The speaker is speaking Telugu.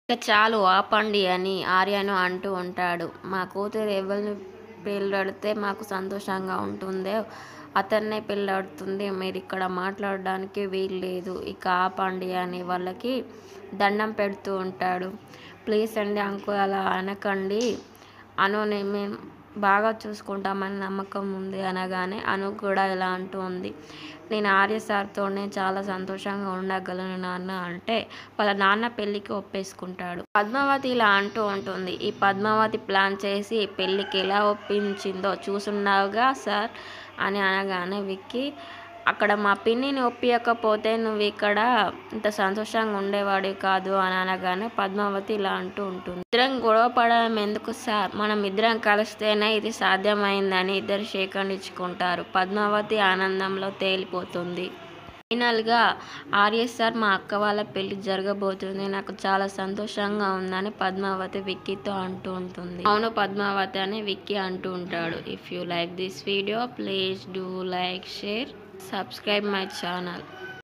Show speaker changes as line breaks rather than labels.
ఇక చాలు ఆపండి అని ఆర్యను అంటూ ఉంటాడు మా కూతురు ఎవరిని పెళ్ళాడితే మాకు సంతోషంగా ఉంటుందో అతన్నే పెళ్ళాడుతుంది మీరు ఇక్కడ మాట్లాడడానికి వీలు లేదు ఇక ఆపండి అని వాళ్ళకి దండం పెడుతూ ఉంటాడు ప్లీజ్ అండి అంకుల్ అలా అనకండి అను మేము బాగా చూసుకుంటామని నమ్మకం ఉంది అనగానే అను కూడా ఇలా అంటూ ఉంది నేను ఆర్య సార్తోనే చాలా సంతోషంగా ఉండగలను నాన్న అంటే వాళ్ళ నాన్న పెళ్ళికి ఒప్పేసుకుంటాడు పద్మావతి ఇలా అంటూ ఉంటుంది ఈ పద్మావతి ప్లాన్ చేసి పెళ్ళికి ఎలా ఒప్పించిందో చూసున్నావుగా సార్ అని అనగానే విక్కీ అక్కడ మా పిన్నిని ఒప్పియకపోతే నువ్వు ఇక్కడ ఇంత సంతోషంగా ఉండేవాడివి కాదు అని అనగానే పద్మావతి ఇలా అంటూ ఉంటుంది ఇద్దరం గొడవ పడడం ఎందుకు సార్ మనం ఇద్దరం కలిస్తేనే ఇది సాధ్యమైందని ఇద్దరు సేకరించుకుంటారు పద్మావతి ఆనందంలో తేలిపోతుంది ఫైనల్గా ఆర్ఎస్ సార్ మా అక్క వాళ్ళ పెళ్లి జరగబోతుంది నాకు చాలా సంతోషంగా ఉందని పద్మావతి విక్కీతో అంటూ ఉంటుంది అవును పద్మావతి అని విక్కీ అంటూ ఉంటాడు if you like this video please do like share subscribe my channel